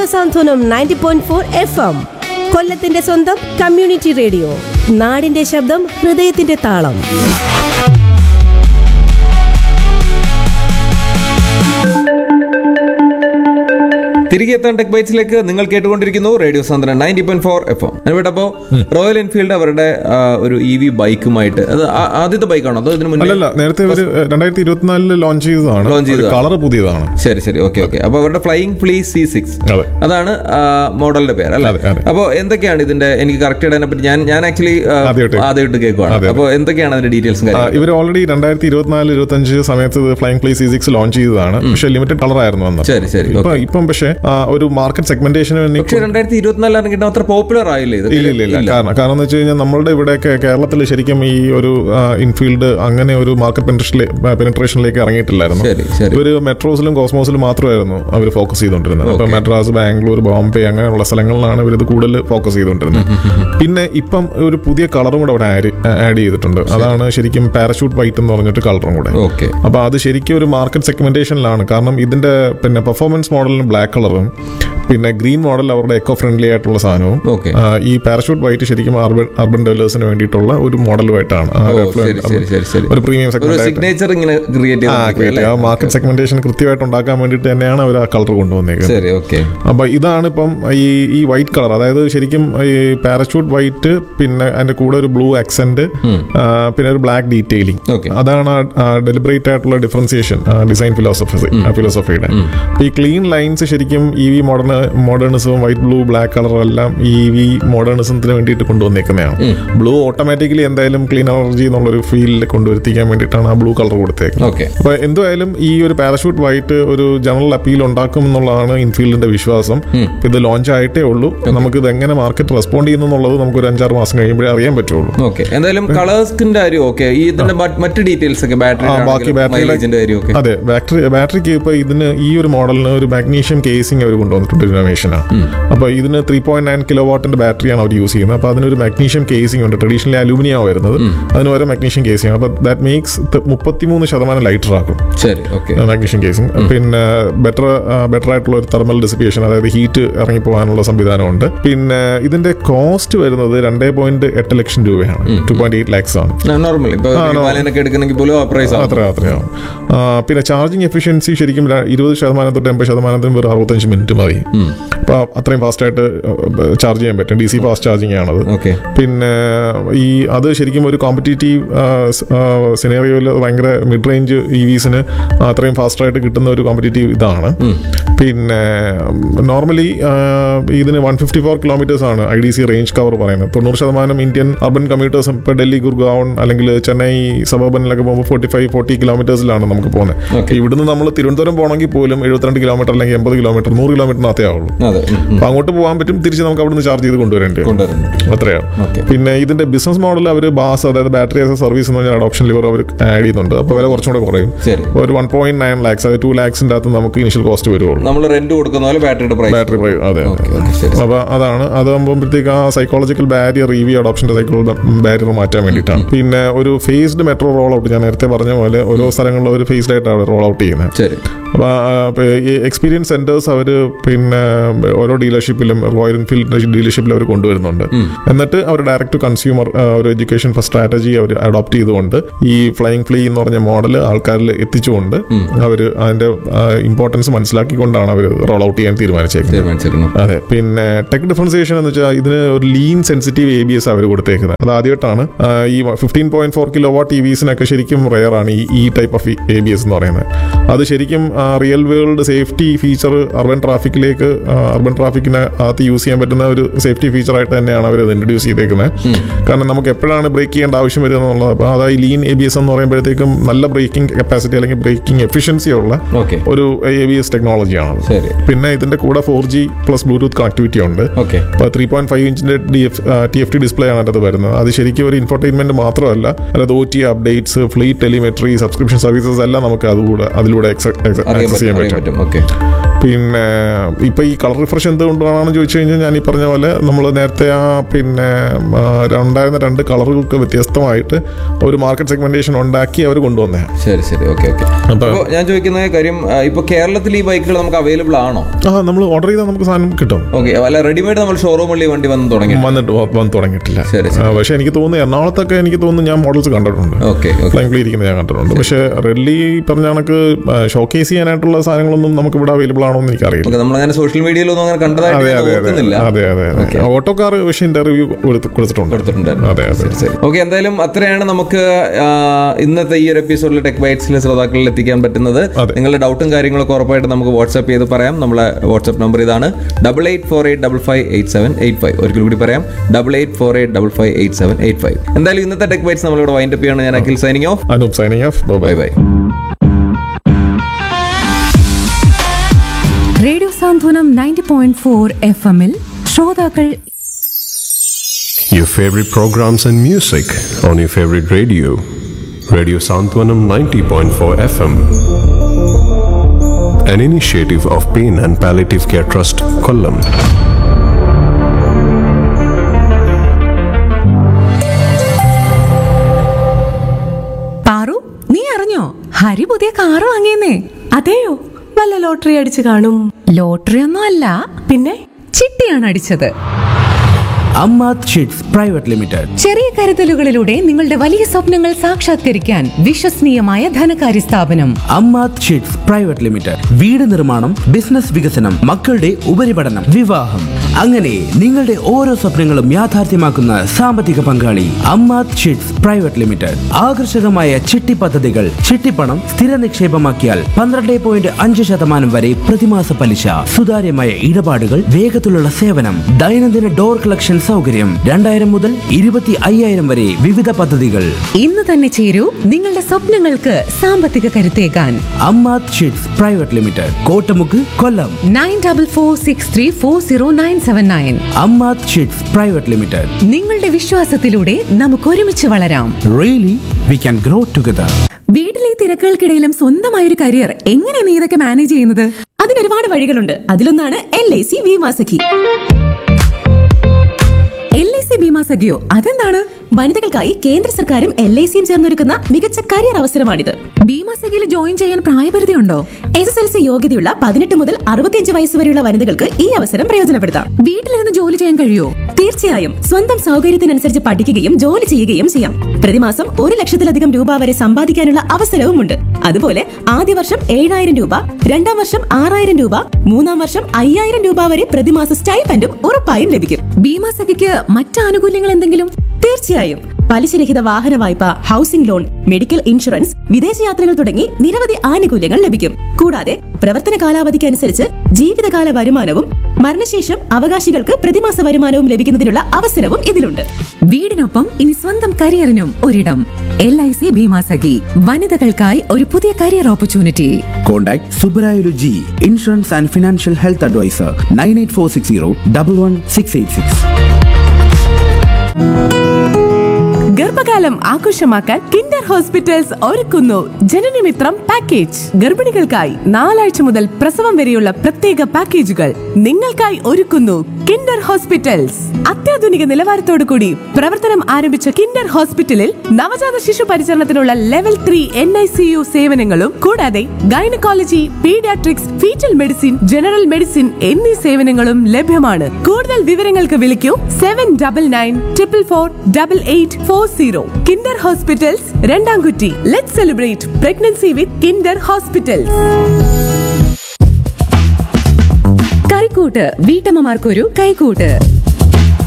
സാന്ത്വനം ninety point four F M കൊല്ലത്തിന്റെ സ്വന്തം community radio നാടിന്റെ ശബ്ദം ഹൃദയത്തിന്റെ താളം തിരികെ എത്താൻ ടെക് ബൈറ്റ്സിലേക്ക് നിങ്ങൾ കേട്ടുകൊണ്ടിരിക്കുന്നു റേഡിയോ സാന്ദ്രൻ ninety point four F M എന്നിട്ടപ്പോ റോയൽ എൻഫീൽഡ് അവരുടെ ആ, ഒരു ഇ വി ബൈക്കുമായിട്ട് അത് ആ- ആദ്യത്തെ ബൈക്കാണോ അതോ ഇതിന് മുന്നേ അല്ലല്ല നേരത്തെ ഒരു രണ്ടായിരത്തി ഇരുപത്തിനാലില് ലോഞ്ച് ചെയ്തതാണ് Launch ചെയ്തതാണ്. കളർ പുതിയതാണ് ശരി ശരി ഓക്കെ ഓക്കെ അപ്പൊ അവരുടെ ഫ്ലൈയിങ് ഫ്ലീ സി സിക്സ് അതെ. അതാണ് മോഡലിന്റെ പേര് അല്ലേ അതെ, അതെ. അപ്പോൾ എന്തൊക്കെയാണ് ഇതിന്റെ എനിക്ക് കറക്റ്റ് അതിനെ പറ്റി ഞാൻ ഞാൻ ആക്ച്വലി ആദ്യമായിട്ട്. ആദ്യമായിട്ട് കേൾക്കുവാണ് അതെ, അതെ. അപ്പോൾ എന്തൊക്കെയാണ് അതിന്റെ ഡീറ്റെയിൽസും ആ, കാര്യങ്ങളും ഇവർ ഓൾറെഡി രണ്ടായിരത്തി ഇരുപത്തിനാല് ഇരുപത്തഞ്ച് സമയത്ത് flying flea C six launch ചെയ്തതാണ് പക്ഷെ ലിമിറ്റഡ് കളർ ആയിരുന്നു അന്ന് ശരി ശരി ഇപ്പൊ ഇപ്പം പക്ഷേ ആ, ഒരു മാർക്കറ്റ് സെഗ്മെന്റേഷന് വേണ്ടി പക്ഷെ രണ്ടായിരത്തി ഇരുപത്തിനാലിൽ ഇറങ്ങിയിട്ട് അത്ര പോപ്പുലർ ആയില്ലേ ഇത് ഇല്ല ഇല്ല ഇല്ല കാരണം കാരണം എന്ന് വെച്ച് കഴിഞ്ഞാൽ നമ്മളുടെ ഇവിടെയൊക്കെ കേരളത്തിൽ ശരിക്കും ഈ ഒരു ഇൻഫീൽഡ് അങ്ങനെ ഒരു മാർക്കറ്റ് പെനിട്രേഷനിലേക്ക് ഇറങ്ങിയിട്ടില്ലായിരുന്നു ശരി ശരി ഇവര് മെട്രോസിലും കോസ്മോസിലും മാത്രമായിരുന്നു അവർ ഫോക്കസ് ചെയ്തുകൊണ്ടിരുന്നത് ഇപ്പൊ മെഡ്രാസ് ബാംഗ്ലൂർ ബോംബെ അങ്ങനെയുള്ള സ്ഥലങ്ങളിലാണ് ഇവർ ഇത് കൂടുതൽ ഫോക്കസ് ചെയ്തുകൊണ്ടിരുന്നത് പിന്നെ ഇപ്പം ഒരു പുതിയ കളറും കൂടെ അവിടെ ആഡ് ചെയ്തിട്ടുണ്ട് അതാണ് ശരിക്കും പാരഷൂട്ട് വൈറ്റ് എന്ന് പറഞ്ഞിട്ട് കളറും കൂടെ ഓക്കെ അപ്പൊ അത് ശരിക്കും ഒരു മാർക്കറ്റ് സെഗ്മെന്റേഷനിലാണ് കാരണം ഇതിന്റെ പിന്നെ പെർഫോമൻസ് മോഡലിന് ബ്ലാക്ക് കളറും പിന്നെ ഗ്രീൻ മോഡൽ അവരുടെ എക്കോ ഫ്രണ്ട്ലി ആയിട്ടുള്ള സാധനവും ഓക്കെ ആ, ഈ പാരഷൂട്ട് വൈറ്റ് ശരിക്കും അർബൻ അർബൻ ഡെവലേഴ്സിന് വേണ്ടിയിട്ടുള്ള ഒരു മോഡലുമായിട്ടാണ് ആ, ഓ affluent ശരി ശരി ശരി ശരി ഒരു പ്രീമിയം ഒരു സെഗ്മെന്റ് സിഗ്നേച്ചർ ഇങ്ങനെ ക്രിയേറ്റ് ആ ചെയ്ത് ആ മാർക്കറ്റ് സെഗ്മെന്റേഷൻ കൃത്യമായിട്ട് ഉണ്ടാക്കാൻ വേണ്ടിയിട്ട് തന്നെയാണ് അവർ ആ കളർ കൊണ്ടുവന്നേക്കുന്നത് ശരി ഓക്കെ അപ്പൊ ഇതാണ് ഇപ്പം ഈ ഈ വൈറ്റ് കളർ അതായത് ശരിക്കും ഈ പാരഷൂട്ട് വൈറ്റ് പിന്നെ അതിന്റെ കൂടെ ഒരു ബ്ലൂ ആക്സെന്റ് പിന്നെ ഒരു ബ്ലാക്ക് ഡീറ്റെയിലിംഗ് Okay. അതാണ് ഡെലിബറേറ്റ് ആയിട്ടുള്ള ഡിഫറൻസിയേഷൻ ഡിസൈൻ ഫിലോസഫി ഫിലോസഫിയുടെ ഈ ക്ലീൻ ലൈൻസ് ശരിക്കും ഇ വി മോഡേൺ മോഡേണിസവും വൈറ്റ് ബ്ലൂ ബ്ലാക്ക് കളറും എല്ലാം ഇ വി മോഡേണിസത്തിന് വേണ്ടിയിട്ട് കൊണ്ടുവന്നേക്കുന്നതാണ് ബ്ലൂ ഓട്ടോമാറ്റിക്കലി എന്തായാലും ക്ലീൻ എനർജി എന്നുള്ളൊരു ഫീലിൽ കൊണ്ടുവരുത്തിക്കാൻ വേണ്ടിയിട്ടാണ് ആ ബ്ലൂ കളർ കൊടുത്തേക്കുന്നത് ഓക്കെ അപ്പൊ എന്തുമായാലും ഈ ഒരു പാരഷൂട്ട് വൈറ്റ് ഒരു ജനറൽ അപ്പീൽ ഉണ്ടാക്കും എന്നുള്ളതാണ് ഇൻഫീൽഡിന്റെ വിശ്വാസം ഇപ്പൊ ഇത് ലോഞ്ച് ആയിട്ടേ ഉള്ളൂ നമുക്ക് ഇത് എങ്ങനെ മാർക്കറ്റ് റെസ്പോണ്ട് ചെയ്യുന്നു എന്നുള്ളത് നമുക്ക് ഒരു അഞ്ചാറ് മാസം കഴിയുമ്പോഴേ അറിയാൻ പറ്റുള്ളൂ ഓക്കെ എന്തായാലും കളേഴ്സിന്റെ കാര്യം ഓക്കെ ഈ ഇതിന്റെ മറ്റ് മറ്റ് ഡീറ്റെയിൽസ് ഒക്കെ ബാറ്ററി ആ, ബാക്കി ബാറ്ററി മൈലേജിന്റെ കാര്യം ഒക്കെ അതെ ബാറ്ററി ബാറ്ററിക്ക് ഇപ്പൊ ഇതിന് ഈ ഒരു മോഡലിന് ഒരു മാഗ്നീഷ്യം കേസിംഗ് അവർ കൊണ്ടുവന്നിട്ടുണ്ട് ഇന്നോവേഷനാണ് അപ്പൊ ഇതിന് ത്രീ പോയിന്റ് നയൻ കിലോ വാട്ടിന്റെ ബാറ്ററിയാണ് അവർ യൂസ് ചെയ്യുന്നത് അപ്പൊ അതിനൊരു മാഗ്നീഷ്യം കേസിംഗ് ഉണ്ട് ട്രഡീഷണലി അലൂമിനിയം വരുന്നത് അതിന് ഓരോ മാഗ്നീഷ്യം കേസിംഗ് അപ്പൊ ദാറ്റ് മേക്സ് മുപ്പത്തിമൂന്ന് ശതമാനം ലൈറ്റർ ആക്കും ശരി ഓക്കെ മാഗ്നീഷ്യം കേസിംഗ് പിന്നെ ബെറ്റർ ബെറ്റർ ആയിട്ടുള്ള ഒരു തെർമൽ ഡിസിപ്പിയേഷൻ അതായത് ഹീറ്റ് ഇറങ്ങി പോകാനുള്ള സംവിധാനമുണ്ട് പിന്നെ ഇതിന്റെ കോസ്റ്റ് വരുന്നത് രണ്ടേ പോയിന്റ് എട്ട് ലക്ഷം രൂപയാണ് ടു പോയിന്റ് എയ്റ്റ് ലാക്സ് ആണ് നോർമൽ ഇപ്പൊ ഹിമാലയനൊക്കെ എടുക്കണമെങ്കിൽ പോലും ആ പ്രൈസ് അത്ര അത്രയാവും ആ, പിന്നെ ചാർജിങ് എഫിഷ്യൻസി ശരിക്കും ര- ഇരുപത് ശതമാനം തൊട്ട് എൺപത് ശതമാനത്തിന് വെറും അറുപത്തഞ്ച് മിനിറ്റ് മതി അപ്പൊ അത്രയും ഫാസ്റ്റ് ആയിട്ട് ചാർജ് ചെയ്യാൻ പറ്റും ഡി സി ഫാസ്റ്റ് ചാർജിങ് ആണത് ഓക്കെ പിന്നെ ഈ അത് ശരിക്കും ഒരു കോമ്പറ്റീറ്റീവ് സിനേറിയോയിൽ ഭയങ്കര മിഡ് റേഞ്ച് ഇ വിസിന് അത്രയും ഫാസ്റ്റ് ആയിട്ട് കിട്ടുന്ന ഒരു കോമ്പറ്റീറ്റീവ് ഇതാണ് പിന്നെ നോർമലി ഇതിന് വൺ ഫിഫ്റ്റി ഫോർ കിലോമീറ്റേഴ്സ് ആണ് I D C range cover പറയുന്നത് തൊണ്ണൂറ് ശതമാനം ഇന്ത്യൻ അർബൻ കമ്മ്യൂട്ടേഴ്സ് ഇപ്പോൾ ഡൽഹി ഗുർഗാവൺ അല്ലെങ്കിൽ ചെന്നൈ സബർബനിലൊക്കെ പോകുമ്പോൾ ഫോർട്ടി ഫൈവ് ഫോർട്ടി കിലോമീറ്റേഴ്സിലാണ് നമുക്ക് പോകുന്നത് Okay. ഇവിടുന്ന് നമ്മൾ തിരുവനന്തപുരം പോകണമെങ്കിൽ പോലും എഴുപത്തിരണ്ട് കിലോമീറ്റർ അല്ലെങ്കിൽ എൺപത് കിലോമീറ്റർ നൂറ് കിലോമീറ്ററിനകത്തേ ആവുള്ളൂ അതെ ഉം, ഉം. അപ്പൊ അങ്ങോട്ട് പോകാൻ പറ്റും തിരിച്ച് നമുക്ക് അവിടുന്ന് ചാർജ് ചെയ്ത് കൊണ്ടുവരേണ്ടി വരും കൊണ്ടുവരുന്നു അത്രയാണ് Okay. പിന്നെ ഇതിന്റെ ബിസിനസ് മോഡൽ അവർ ബാസ് അതായത് ബാറ്ററി ആസ് എ സർവീസ് എന്ന് പറഞ്ഞാൽ ഓപ്ഷൻ ലിവർ അവർ ആഡ് ചെയ്യുന്നുണ്ട് അപ്പോൾ വില കുറച്ചും കൂടെ കുറയും ശരി ഒരു വൺ പോയിന്റ് നയൻ ലാക്സ് അതായത് ടു ലാക്സിന്റെ അകത്ത് നമുക്ക് ഇനിഷ്യൽ കോസ്റ്റ് വരുള്ളൂ നമ്മൾ റെന്റ് കൊടുക്കുന്ന പോലെ ബാറ്ററിയുടെ പ്രൈസ് ബാറ്ററി പ്രൈസ് അതെ ഓക്കെ ഓക്കെ ശരി അപ്പൊ അതാണ് അതാകുമ്പോഴത്തേക്ക് ആ സൈക്കോളജിക്കൽ ബാരിയർ ഇ വി അഡോപ്ഷന്റെ സൈക്കോളജിക്കൽ ബാരിയർ മാറ്റാൻ വേണ്ടിയിട്ടാണ് പിന്നെ ഒരു ഫേസ്ഡ് മെട്രോ റോൾ ഔട്ട് ഞാൻ നേരത്തെ പറഞ്ഞ പോലെ ഓരോ സ്ഥലങ്ങളിലും ഒരു ഫേസ്ഡ് ആയിട്ടാണ് റോൾ ഔട്ട് ചെയ്യുന്നത് ശരി അപ്പോൾ ഈ എക്സ്പീരിയൻസ് സെന്റേഴ്സ് അവർ പിന്നെ ഓരോ ഡീലർഷിപ്പിലും റോയൽ എൻഫീൽഡ് ഡീലർഷിപ്പിൽ അവർ കൊണ്ടുവരുന്നുണ്ട് എന്നിട്ട് അവർ ഡയറക്റ്റ് ടു കൺസ്യൂമർ ഒരു എഡ്യൂക്കേഷൻ ഫസ്റ്റ് സ്ട്രാറ്റജി അവർ അഡോപ്റ്റ് ചെയ്തുകൊണ്ട് ഈ ഫ്ലൈയിങ് ഫ്ലീ എന്ന് പറഞ്ഞ മോഡൽ ആൾക്കാരിൽ എത്തിച്ചുകൊണ്ട് അവർ അതിന്റെ ഇമ്പോർട്ടൻസ് മനസ്സിലാക്കിക്കൊണ്ടാണ് അവർ റോൾ ഔട്ട് ചെയ്യാൻ തീരുമാനിച്ചേക്കുന്നത് തീരുമാനിച്ചിരുന്നു അതെ പിന്നെ ടെക് ഡിഫറൻസിയേഷൻ എന്ന് വെച്ചാൽ ഇതിന് ഒരു lean sensitive A B S അവർ കൊടുത്തേക്കുന്നത് അത് ആദ്യമായിട്ടാണ് ആ, ഈ fifteen point four kilo watt T വിസിനൊക്കെ ശരിക്കും റെയർ ആണ് ഈ ഈ type of A B S എന്ന് പറയുന്നത് അത് ശരിക്കും real world safety feature urban ട്രാഫിക്കിലേക്ക് അർബൻ ട്രാഫിക്കിന് അകത്ത് യൂസ് ചെയ്യാൻ പറ്റുന്ന ഒരു സേഫ്റ്റി ഫീച്ചറായിട്ട് തന്നെയാണ് അവർ ഇത് ഇൻട്രൊഡ്യൂസ് ചെയ്തേക്കുന്നത് കാരണം നമുക്ക് എപ്പോഴാണ് ബ്രേക്ക് ചെയ്യേണ്ട ആവശ്യം വരുന്നത് എന്നുള്ളത് അപ്പോൾ അതായത് ലീൻ എ ബി എസ് എന്ന് പറയുമ്പോഴത്തേക്കും നല്ല ബ്രേക്കിംഗ് കപ്പാസിറ്റി അല്ലെങ്കിൽ ബ്രേക്കിംഗ് എഫിഷ്യൻസി ഉള്ള ഓക്കെ ഒരു എ ബി എസ് ടെക്നോളജിയാണ് ശരി പിന്നെ ഇതിന്റെ കൂടെ four G plus Bluetooth connectivity ഉണ്ട് ഓക്കെ അപ്പോൾ ത്രീ പോയിന്റ് ഫൈവ് ഇഞ്ചിന്റെ D F T F T display ആണ് അതിനകത്ത് വരുന്നത് അത് ശരിക്കും ഒരു ഇൻഫർടൈൻമെന്റ് മാത്രമല്ല അതായത് O T updates fleet telemetry subscription services എല്ലാം നമുക്ക് അതുകൂടെ അതിലൂടെ അറിയാൻ ആക്സസ് ചെയ്യാൻ പറ്റും അറിയാൻ പറ്റും പറ്റും ഓക്കെ പിന്നെ ഇപ്പൊ ഈ കളർ റിഫ്രഷ് എന്തുകൊണ്ടാണെന്ന് ചോദിച്ചു കഴിഞ്ഞാൽ ഞാൻ ഈ പറഞ്ഞ പോലെ നമ്മൾ നേരത്തെ ആ പിന്നെ ആ, ഉണ്ടായിരുന്ന രണ്ട് കളറുകൾക്ക് വ്യത്യസ്തമായിട്ട് ഒരു മാർക്കറ്റ് സെഗ്മെന്റേഷൻ ഉണ്ടാക്കി അവർ കൊണ്ടുവന്നേ ശരി ശരി ഓക്കെ ഓക്കെ അപ്പൊ- അപ്പോൾ ഞാൻ ചോദിക്കുന്ന കാര്യം ആ, ഇപ്പൊ കേരളത്തിൽ ഈ ബൈക്കുകൾ നമുക്ക് അവൈലബിൾ ആണോ ആ നമ്മൾ ഓർഡർ ചെയ്താൽ നമുക്ക് സാധനം കിട്ടും ഓക്കെ അല്ല റെഡിമെയ്ഡ് നമ്മൾ ഷോറൂമിൽ ഈ വണ്ടി വന്ന് തുടങ്ങി വന്നിട്ട് വ- വന്ന് തുടങ്ങിയിട്ടില്ല ശരി, ശരി. ആ, പക്ഷെ എനിക്ക് തോന്നുന്നു എറണാകുളത്തൊക്കെ എനിക്ക് തോന്നുന്നു ഞാൻ മോഡൽസ് കണ്ടിട്ടുണ്ട് ഓക്കെ ഓക്കെ ഫ്ലൈംഗ്ലി ഇരിക്കുന്നത് ഞാൻ കണ്ടിട്ടുണ്ട് പക്ഷേ റെഡ്ലി പറഞ്ഞ കണക്ക് ഷോക്കേസ് ചെയ്യാനായിട്ടുള്ള സാധനങ്ങളൊന്നും നമുക്ക് ഇവിടെ അവൈലബിൾ ആണോ എന്ന് എനിക്കറിയില്ല ഓക്കെ നമ്മളങ്ങനെ സോഷ്യൽ മീഡിയയിലൊന്നും അങ്ങനെ കണ്ടതായിട്ട് അതെ ഞാൻ അതെ അതെ ഓർക്കുന്നില്ല അതെ അതെ അതെ ഓട്ടോ കാർ പക്ഷേ ഇന്റർവ്യൂ കൊടുത്തിട്ടുണ്ട് കൊടുത്തിട്ടുണ്ടായിരുന്നു അതെ അതെ ശരി ഓക്കെ എന്തായാലും അത്രയാണ് നമുക്ക് ആ, ഇന്നത്തെ ഈ ഒരു എപ്പിസോഡിൽ ടെക് ബൈറ്റ്സിലെ ശ്രോതാക്കളിൽ എത്തിക്കാൻ പറ്റുന്നത് അതെ. നിങ്ങളുടെ ഡൗട്ടും കാര്യങ്ങളൊക്കെ ഉറപ്പായിട്ട് നമുക്ക് വാട്സ്ആപ്പ് ചെയ്ത് പറയാം നമ്മളെ വാട്സ്ആപ്പ് നമ്പർ ഇതാണ് double eight four eight double five eight seven eight five ഒരിക്കൽ കൂടി പറയാം double eight four eight double five eight seven eight five എന്തായാലും ഇന്നത്തെ ടെക് ബൈറ്റ്സ് നമ്മളിവിടെ വൈൻഡപ്പ് ചെയ്യാണ് ഞാൻ Akhil signing off Anoop signing off bye bye bye radio Santhwanam ninety point four F എമ്മിൽ ശ്രോതാക്കൾ Your favorite programs and music on your favorite radio. Radio Santwanam 90.4 FM. An initiative of Pain and Palliative Care Trust, Kollam. Paru നീ അറിഞ്ഞോ ഹരി പുതിയ car വാങ്ങിയെന്നേ അതെയോ വല്ല lottery അടിച്ചു കാണും lottery ഒന്നും അല്ല പിന്നെ ചിട്ടിയാണ് അടിച്ചത് അമ്മാത് ഷീറ്റ്സ് പ്രൈവറ്റ് ലിമിറ്റഡ് ചെറിയ കരുതലുകളിലൂടെ നിങ്ങളുടെ വലിയ സ്വപ്നങ്ങൾ സാക്ഷാത്കരിക്കാൻ വിശ്വസനീയമായ ധനകാര്യ സ്ഥാപനം അമ്മാത് ഷീറ്റ്സ് പ്രൈവറ്റ് ലിമിറ്റഡ് വീട് നിർമ്മാണം ബിസിനസ് വികസനം മക്കളുടെ ഉപരിപഠനം വിവാഹം അങ്ങനെ നിങ്ങളുടെ ഓരോ സ്വപ്നങ്ങളും യാഥാർത്ഥ്യമാക്കുന്ന സാമ്പത്തിക പങ്കാളി അമ്മാത് ഷീറ്റ്സ് പ്രൈവറ്റ് ലിമിറ്റഡ് ആകർഷകമായ ചിട്ടി പദ്ധതികൾ ചിട്ടിപ്പണം സ്ഥിര നിക്ഷേപമാക്കിയാൽ പന്ത്രണ്ട് പോയിന്റ് അഞ്ച് ശതമാനം വരെ പ്രതിമാസ പലിശ സുതാര്യമായ ഇടപാടുകൾ വേഗത്തിലുള്ള സേവനം ദൈനംദിന ഡോർ കളക്ഷൻ സൗകര്യം രണ്ടായിരം മുതൽ ഇരുപത്തി അയ്യായിരം വരെ വിവിധ പദ്ധതികൾ ഇന്ന് തന്നെ ചേരൂ നിങ്ങളുടെ സ്വപ്നങ്ങൾക്ക് സാമ്പത്തിക കരുത്തേകാൻ Ammath chits private limited Kottamukku Kollam nine double four six three four zero nine seven nine Ammath chits private limited നിങ്ങളുടെ വിശ്വാസത്തിലൂടെ നമുക്ക് ഒരുമിച്ച് വളരാം really we can grow together വീട്ടിലെ തിരക്കുകൾക്കിടയിലും സ്വന്തമായ ഒരു കരിയർ എങ്ങനെ നീ ഇതൊക്കെ മാനേജ് ചെയ്യുന്നത് അതിന് ഒരുപാട് വഴികളുണ്ട് അതിലൊന്നാണ് L I C Bima Sakhi L I C Bima സഖിയോ അതെന്താണ് വനിതകൾക്കായി കേന്ദ്ര സർക്കാരും എൽ ഐ സിയും ചേർന്നൊരുക്കുന്ന മികച്ച കരിയർ അവസരമാണിത് ബീമാ സഖിയിൽ ജോയിൻ ചെയ്യാൻ പ്രായപരിധി ഉണ്ടോ എസ് എസ് എൽ സി യോഗ്യതയുള്ള പതിനെട്ട് മുതൽ അറുപത്തിയഞ്ച് വയസ്സ് വരെയുള്ള വനിതകൾക്ക് ഈ അവസരം പ്രയോജനപ്പെടുത്താം വീട്ടിലിരുന്ന് ജോലി ചെയ്യാൻ കഴിയുമോ തീർച്ചയായും സ്വന്തം സൗകര്യത്തിനനുസരിച്ച് പഠിക്കുകയും ജോലി ചെയ്യുകയും ചെയ്യാം പ്രതിമാസം ഒരു ലക്ഷത്തിലധികം രൂപ വരെ സമ്പാദിക്കാനുള്ള അവസരവുമുണ്ട് അതുപോലെ ആദ്യ വർഷം ഏഴായിരം രൂപ രണ്ടാം വർഷം ആറായിരം രൂപ മൂന്നാം വർഷം അയ്യായിരം രൂപ വരെ പ്രതിമാസ സ്റ്റൈപ്പൻഡും ഉറപ്പായും ലഭിക്കും ബീമാ സഖിക്ക് മറ്റ് ആനുകൂല്യങ്ങൾ എന്തെങ്കിലും തീർച്ചയായും പലിശരഹിത വാഹന വായ്പ ഹൗസിംഗ് ലോൺ മെഡിക്കൽ ഇൻഷുറൻസ് വിദേശയാത്രകൾ തുടങ്ങി നിരവധി ആനുകൂല്യങ്ങൾ ലഭിക്കും കൂടാതെ പ്രവർത്തന കാലാവധിക്ക് അനുസരിച്ച് ജീവിതകാല വരുമാനവും മരണശേഷം അവകാശികൾക്ക് പ്രതിമാസ വരുമാനവും ലഭിക്കുന്നതിനുള്ള അവസരവും ഇതിലുണ്ട് വീടിനൊപ്പം ഇനി സ്വന്തം കരിയറിനും ഒരിടം L I C Bima Sakhi വനിതകൾക്കായി ഒരു പുതിയ career opportunity contact Subrayulu ji insurance and financial health advisor nine eight four six zero double one six eight six ഗർഭകാലം ആഘോഷമാക്കാൻ കിൻഡർ ഹോസ്പിറ്റൽസ് ഒരുക്കുന്നു ജനനമിത്രം പാക്കേജ് ഗർഭിണികൾക്കായി നാലാഴ്ച മുതൽ പ്രസവം വരെയുള്ള പ്രത്യേക പാക്കേജുകൾ നിങ്ങൾക്കായി ഒരുക്കുന്നു കിൻഡർ ഹോസ്പിറ്റൽസ് അത്യാധുനിക നിലവാരത്തോടു കൂടി പ്രവർത്തനം ആരംഭിച്ച കിൻഡർ ഹോസ്പിറ്റലിൽ നവജാത ശിശു പരിചരണത്തിനുള്ള level three N I C U സേവനങ്ങളും കൂടാതെ gynaecology paediatrics foetal medicine general medicine എന്നീ സേവനങ്ങളും ലഭ്യമാണ് കൂടുതൽ വിവരങ്ങൾക്ക് വിളിക്കൂ seven double nine triple four double eight four zero Kinder hospitals Randamkutty let celebrate pregnancy with Kinder hospitals കറിക്കൂട്ട് വീട്ടമ്മമാർക്കൊരു കൈക്കൂട്ട്